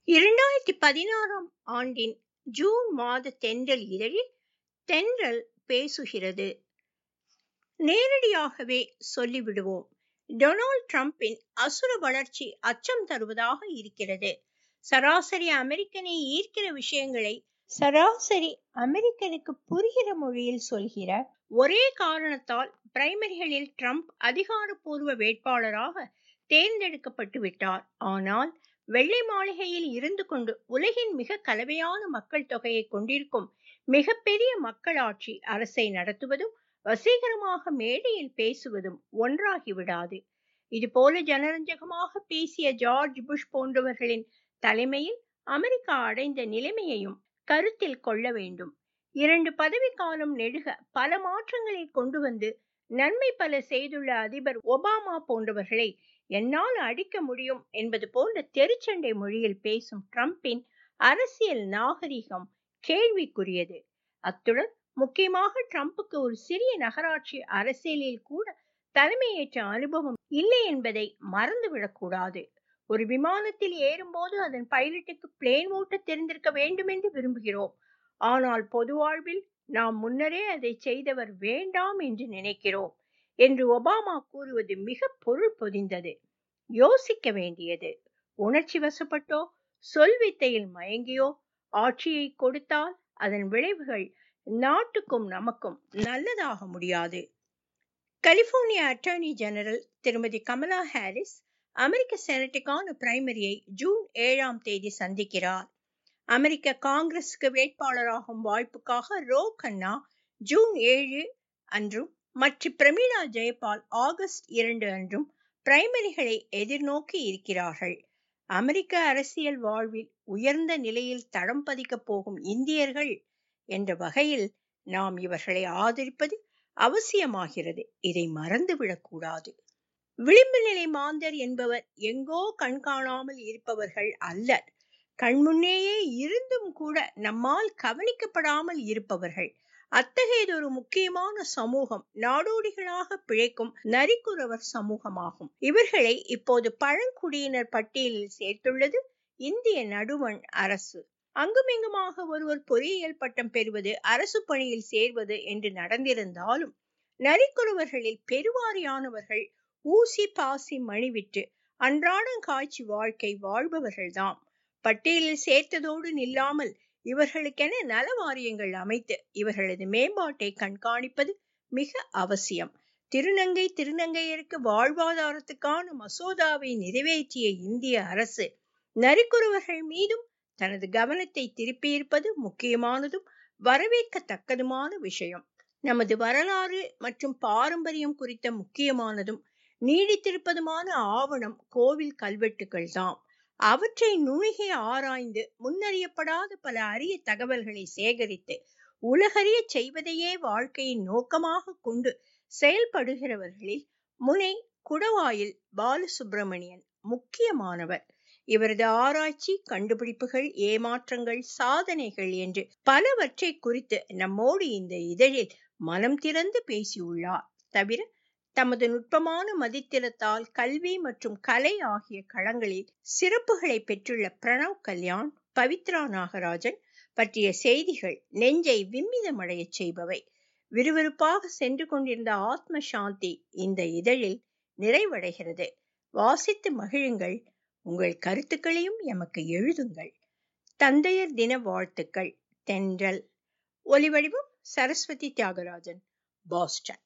இரண்டாயிரத்தி பதினாறாம் ஆண்டின் ஜூன் மாத தென்றல் இதழில் தென்றல் பேசுகிறது நேரடியாகவே சொல்லிவிடுவோம் டொனால்ட் ட்ரம்பின் அசுர வளர்ச்சி அச்சம் தருவதாக இருக்கிறது சராசரி அமெரிக்கனை ஈர்க்கிற விஷயங்களை சராசரி அமெரிக்கனுக்கு புரிகிற மொழியில் சொல்கிற ஒரே காரணத்தால் பிரைமரிகளில் ட்ரம்ப் அதிகாரப்பூர்வ வேட்பாளராக தேர்ந்தெடுக்கப்பட்டு விட்டார் ஆனால் வெள்ளை மாளிகையில் இருந்து கொண்டு உலகின் மிக கலவையான மக்கள் தொகையை கொண்டிருக்கும் மிகப்பெரிய மக்களாட்சி அரசை நடத்துவதும் வசீகரமாக மேடையில் பேசுவதும் ஒன்றாகி விடாது இதுபோல ஜனரஞ்சகமாக பேசிய ஜார்ஜ் புஷ் போன்றவர்களின் தலைமையில் அமெரிக்கா அடைந்த நிலைமையையும் கருத்தில் கொள்ள வேண்டும் இரண்டு பதவி காலம் நெடுக பல மாற்றங்களை கொண்டு வந்து நன்மை பல செய்துள்ள அதிபர் ஒபாமா போன்றவர்களை என்னால் அடிக்க முடியும் என்பது போன்ற தெருச்சண்டை மொழியில் பேசும் ட்ரம்பின் அரசியல் நாகரிகம் கேள்விக்குரியது அத்துடன் முக்கியமாக ட்ரம்புக்கு ஒரு சிறிய நகராட்சி அரசியலில் கூட தலைமையேற்ற அனுபவம் இல்லை என்பதை மறந்துவிடக்கூடாது ஒரு விமானத்தில் ஏறும்போது அதன் பைலட்டுக்கு பிளேன் ஓட்ட தெரிந்திருக்க வேண்டும் என்று விரும்புகிறோம் ஆனால் பொது வாழ்வில் நாம் முன்னரே அதை செய்தவர் வேண்டாம் என்று நினைக்கிறோம் என்று ஒபாமா கூறுவது மிக பொருள் பொதிந்தது யோசிக்க வேண்டியது உணர்ச்சி வசப்பட்டோ சொல் வித்தையில் மயங்கியோ ஆட்சியை கொடுத்தால் அதன் விளைவுகள் நாட்டுக்கும் நமக்கும் நல்லதாக முடியாது கலிபோர்னியா அட்டர்னி ஜெனரல் திருமதி கமலா ஹாரிஸ் அமெரிக்க செனட்டுக்கான பிரைமரியை ஜூன் ஏழாம் தேதி சந்திக்கிறார் அமெரிக்க காங்கிரசுக்கு வேட்பாளராகும் வாய்ப்புக்காக ரோ கண்ணா ஜூன் ஏழு அன்றும் மற்ற பிரமீளா ஜெயபால் ஆகஸ்ட் இரண்டு அன்றும் பிரைமரிகளை எதிர்நோக்கி இருக்கிறார்கள் அமெரிக்க அரசியல் வாழ்வில் உயர்ந்த நிலையில் தடம் பதிக்கப் போகும் இந்தியர்கள் என்ற வகையில் நாம் இவர்களை ஆதரிப்பது அவசியமாகிறது இதை மறந்துவிடக்கூடாது விளிம்பு நிலை மாந்தர் என்பவர் எங்கோ கண்காணாமல் இருப்பவர்கள் அல்லர் கண்முன்னேயே இருந்தும் கூட நம்மால் கவனிக்கப்படாமல் இருப்பவர்கள் அத்தகையதொரு முக்கியமான சமூகம் நாடோடிகளாக பிழைக்கும் நரிக்குறவர் சமூகமாகும் இவர்களை இப்போது பழங்குடியினர் பட்டியலில் சேர்த்துள்ளது இந்திய நடுவண் அரசு அங்குமிங்குமாக ஒருவர் பொறியியல் பட்டம் பெறுவது அரசு பணியில் சேர்வது என்று நடந்திருந்தாலும் நரிக்குறவர்களில் பெருவாரியானவர்கள் ஊசி பாசி மணிவிட்டு அன்றாடம் காய்ச்சி வாழ்க்கை வாழ்பவர்கள்தாம் பட்டியலில் சேர்த்ததோடு நில்லாமல் இவர்களுக்கென நல வாரியங்கள் அமைத்து இவர்களது மேம்பாட்டை கண்காணிப்பது மிக அவசியம் திருநங்கை திருநங்கையருக்கு வாழ்வாதாரத்துக்கான மசோதாவை நிறைவேற்றிய இந்திய அரசு நரிக்குறவர்கள் மீதும் தனது கவனத்தை திருப்பியிருப்பது முக்கியமானதும் வரவேற்கத்தக்கதுமான விஷயம் நமது வரலாறு மற்றும் பாரம்பரியம் குறித்த முக்கியமானதும் நீடித்திருப்பதுமான ஆவணம் கோவில் கல்வெட்டுகள் தாம் அவற்றை நுணுகி ஆராய்ந்து முன்னறியப்படாத பல அரிய தகவல்களை சேகரித்து உலகறிய செய்வதையே வாழ்க்கையின் நோக்கமாக கொண்டு செயல்படுகிறவர்களில் முனை குடவாயில் பாலசுப்பிரமணியன் முக்கியமானவர் இவரது ஆராய்ச்சி கண்டுபிடிப்புகள் ஏமாற்றங்கள் சாதனைகள் என்று பலவற்றை குறித்து நம்மோடு இந்த இதழில் மனம் திறந்து பேசியுள்ளார் தவிர தமது நுட்பமான மதித்திரத்தால் கல்வி மற்றும் கலை ஆகிய களங்களில் சிறப்புகளை பெற்றுள்ள பிரணவ் கல்யாண் பவித்ரா நாகராஜன் பற்றிய செய்திகள் நெஞ்சை விம்மிதமடைய செய்பவை விறுவிறுப்பாக சென்று கொண்டிருந்த ஆத்ம சாந்தி இந்த இதழில் நிறைவடைகிறது வாசித்து மகிழுங்கள் உங்கள் கருத்துக்களையும் எமக்கு எழுதுங்கள் தந்தையர் தின வாழ்த்துக்கள் தென்றல் ஒலிவடிவம் சரஸ்வதி தியாகராஜன் பாஸ்டன்